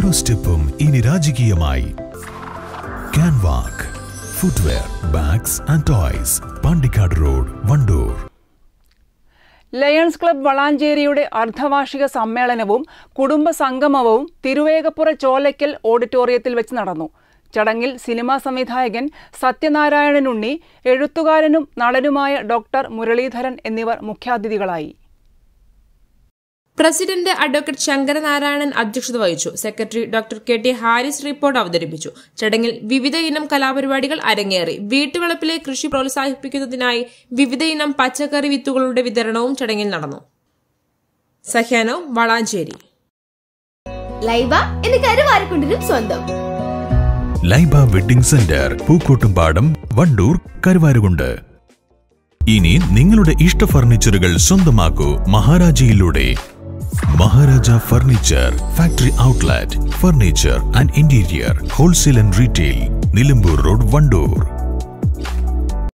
ഓരോ സ്റ്റെപ്പും ഇനി രാജകീയമായി Canwalk footwear bags and toys Pandikkad road Wandoor Lions club വളാഞ്ചേരിയുടെ അർദ്ധവാർഷിക സമ്മേളനവും കുടുംബ സംഗമവും തിരുവേഗപ്പുറ ചോലയ്ക്കൽ ഓഡിറ്റോറിയത്തിൽ വെച്ച് നടന്നു ചടങ്ങിൽ സിനിമാ സംവിധായകൻ സത്യനാരായണൻ ഉണ്ണി എഴുത്തുകാരനും നടനുമായ ഡോക്ടർ മുരളീധരൻ എന്നിവർ മുഖ്യാതിഥികളായി പ്രസിഡന്റ് അഡ്വക്കേറ്റ് ശങ്കരനാരായണൻ അധ്യക്ഷത വഹിച്ചു secretary doctor K T Haris report അവതരിപ്പിച്ചു ചടങ്ങിൽ വിവിധ ഇനം കലാപരിപാടികൾ അരങ്ങേറി വീട്ടുവളപ്പിലെ കൃഷി പ്രോത്സാഹിപ്പിക്കുന്നതിനായി വിവിധ ഇനം പച്ചക്കറി വിത്തുകളുടെ വിതരണവും ചടങ്ങിൽ നടന്നു സഹ്യാനോ വളാഞ്ചേരി ലൈബ എന്ന് കരുവാരക്കുണ്ടിനും സ്വന്തം ലൈബ വെഡിംഗ് സെന്റർ പൂക്കോട്ടുംപാടം വണ്ടൂർ കരുവാരുകുണ്ട് ഇനി നിങ്ങളുടെ ഇഷ്ട ഫർണിച്ചറുകൾ സ്വന്തമാക്കൂ മഹാരാജയിലൂടെ Maharaja furniture factory outlet furniture and interior wholesale and retail Nilambur road Wandoor